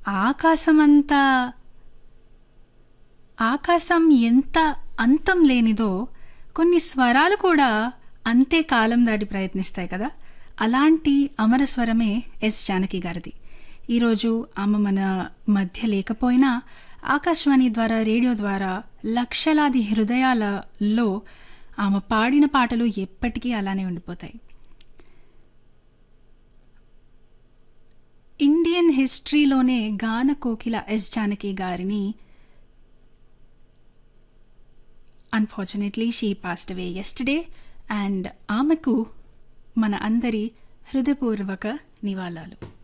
ఆకాశమంత ఆకాశం ఎంత అంతం లేనిదో కొన్ని స్వరాలు కూడా అంతే కాలం దాటి ప్రయత్నిస్తాయి కదా అలాంటి అమర స్వరమే ఎస్ జానకి గారిది ఈరోజు ఆమె మన మధ్య లేకపోయినా ఆకాశవాణి ద్వారా రేడియో ద్వారా లక్షలాది హృదయాలలో ఆమె పాడిన పాటలు ఎప్పటికీ అలానే ఉండిపోతాయి ఇండియన్ హిస్టరీలోనే గాన కోకిల ఎస్ జానకి గారిని unfortunately she passed away yesterday and ఆమెకు మన అందరి హృదయపూర్వక నివాళాలు